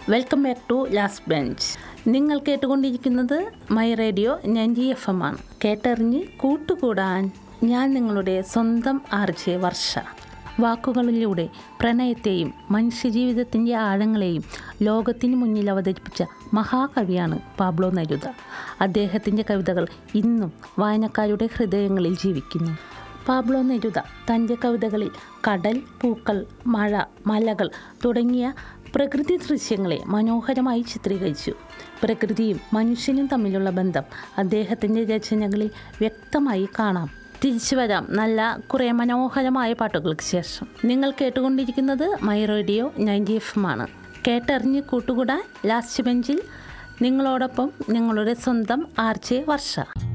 welcome back to last bench നിങ്ങൾ കേട്ടുകൊണ്ടിരിക്കുന്നത് my radio ninety F M ആണ് കേട്ടറിഞ്ഞ് കൂട്ടുകൂടാൻ ഞാൻ നിങ്ങളുടെ സ്വന്തം ആർജെ വർഷ വാക്കുകളിലൂടെ പ്രണയത്തെയും മനുഷ്യജീവിതത്തിൻ്റെ ആഴങ്ങളെയും ലോകത്തിന് മുന്നിൽ അവതരിപ്പിച്ച മഹാകവിയാണ് പാബ്ലോ നരുത അദ്ദേഹത്തിൻ്റെ കവിതകൾ ഇന്നും വായനക്കാരുടെ ഹൃദയങ്ങളിൽ ജീവിക്കുന്നു പാബ്ലോ നെരുത തൻ്റെ കവിതകളിൽ കടൽ പൂക്കൾ മഴ മലകൾ തുടങ്ങിയ പ്രകൃതി ദൃശ്യങ്ങളെ മനോഹരമായി ചിത്രീകരിച്ചു പ്രകൃതിയും മനുഷ്യനും തമ്മിലുള്ള ബന്ധം അദ്ദേഹത്തിൻ്റെ രചനകളിൽ വ്യക്തമായി കാണാം തിരിച്ചു വരാം നല്ല കുറേ മനോഹരമായ പാട്ടുകൾക്ക് ശേഷം നിങ്ങൾ കേട്ടുകൊണ്ടിരിക്കുന്നത് my radio ninety F M ആണ് കേട്ടറിഞ്ഞ് കൂട്ടുകൂടാൻ ലാസ്റ്റ് ബെഞ്ചിൽ നിങ്ങളോടൊപ്പം നിങ്ങളുടെ സ്വന്തം ആർ ജെ വർഷ